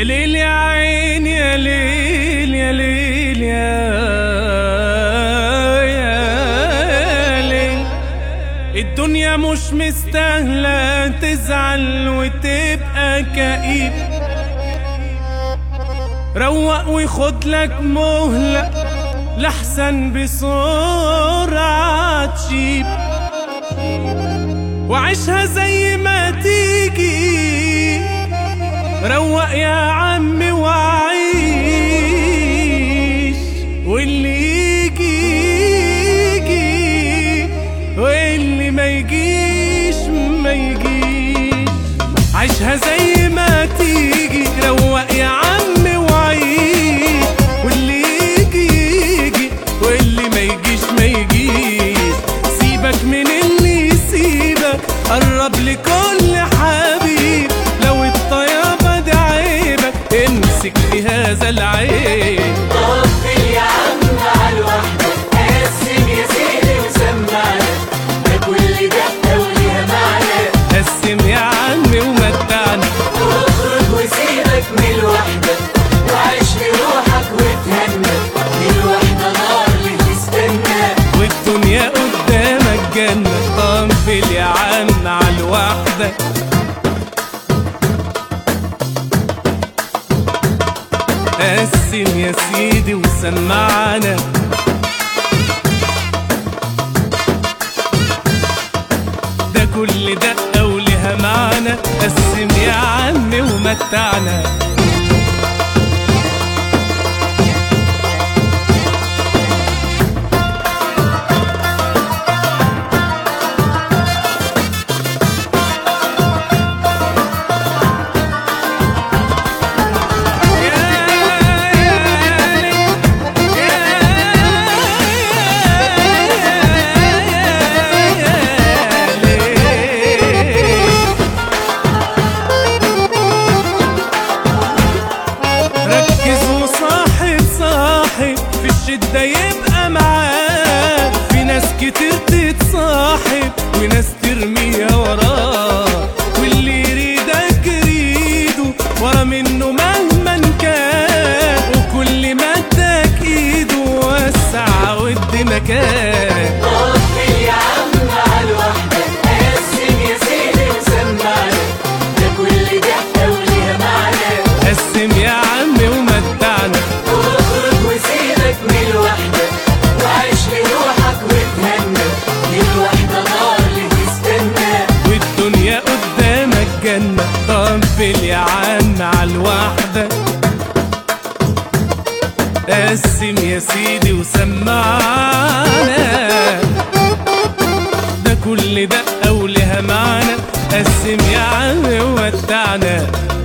يا ليل يا عين يا ليل يا ليل يا يا ليل الدنيا مش مستاهلة تزعل وتبقى كئيب روق وخد لك مهلة لحسن بسرعة تشيب وعيشها زي ما تيجي روق يا عم وعيش واللي يجي يجي واللي ما يجيش ما يجيش عيشها زي ما تيجي روق يا عم وعيش واللي يجي يجي واللي ما يجيش ما يجيش سيبك من اللي يسيبك قرب لكل حبيب لو الطيابة دي عيبك امسك في هذا العيب طفل يا عم على الوحدة قسم يا سيدي وسمعنا ده كل دقة وليها معنى قسم يا عمي ومتعنا واخرج وسيبك من الوحدة وعيش لروحك وتهنى دي الوحدة نار اللي تستنى والدنيا قدامك جنة طنفل يا عم على الوحدة قسم يا سيدي وسمعنا ده كل دقة ولها معنى قسم يا عمي ومتعنا ركز وصاحب صاحب في الشدة يبقى معاك في ناس كتير تتصاحب وناس ترميها وراه واللي يريدك يريده ورا منه مهما كان وكل ما اداك ايده وسع ود مكان طفل يا عم على الوحدة قسم يا سيدي وسمعنا ده كل دقة وليها معنى قسم يا عمي ومتعنا واخرج وسيبك من الوحدة وعيش لروحك وتهنى دي الوحدة نار اللي تستنى والدنيا قدامك جنة طنفل يا عم على الوحدة قسم يا سيدي وسمعنا ده كل دقة ولها معنى قسم يا عم ومتعنا